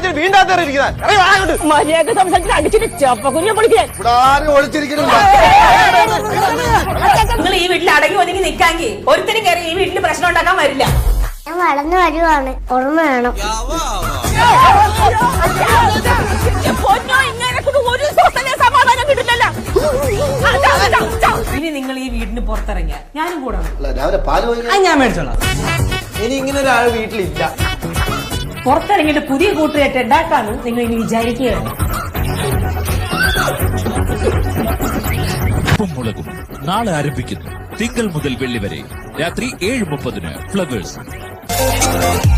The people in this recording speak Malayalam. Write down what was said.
വെച്ചിട്ട് വീണ്ടാത്ത ഇരിക്കുന്നത് മര്യാദ സംസാരിച്ചിട്ട് അടിച്ചിട്ട് ചപ്പക്കുഞ്ഞെ പൊളിക്കാൻ ഇവിടെ ആരും ഒളിച്ചിരിക്കുന്നില്ല നിങ്ങൾ ഈ വീട്ടിൽ അടങ്ങി ഒതുങ്ങി നിൽക്കാമെങ്കിൽ ഒരുത്തരും കയറി ഈ വീട്ടിൽ പ്രശ്നം ഉണ്ടാക്കാൻ വരില്ല ഞാൻ വളർന്നു വരുവാണ് ഓർമ്മ വേണം പൊന്നോ ഇങ്ങനെ ഒരു സ്വസ്ഥനെ സമാധാനം കിട്ടില്ലല്ലോ അതാ, അതാ, അതാ. ഇനി നിങ്ങൾ ഈ വീടിന് പുറത്തിറങ്ങിയ ഞാനും കൂടെ വരും. അല്ല, രാവിലെ പാല് പോയി ഞാൻ മേടിച്ചോളാം ഇനി ഇങ്ങനെ ഒരാൾ വീട്ടിലില്ല പുറത്തിറങ്ങിയിട്ട് പുതിയ കൂട്ടുകെട്ട് ഉണ്ടാക്കാനും നിങ്ങൾ ഇനി വിചാരിക്കുകയാണ് ഉപ്പും മുളകും നാളെ ആരംഭിക്കുന്നു തിങ്കൾ മുതൽ വെള്ളി വരെ രാത്രി ഏഴ് മുപ്പതിന് ഫ്ലവേഴ്സ്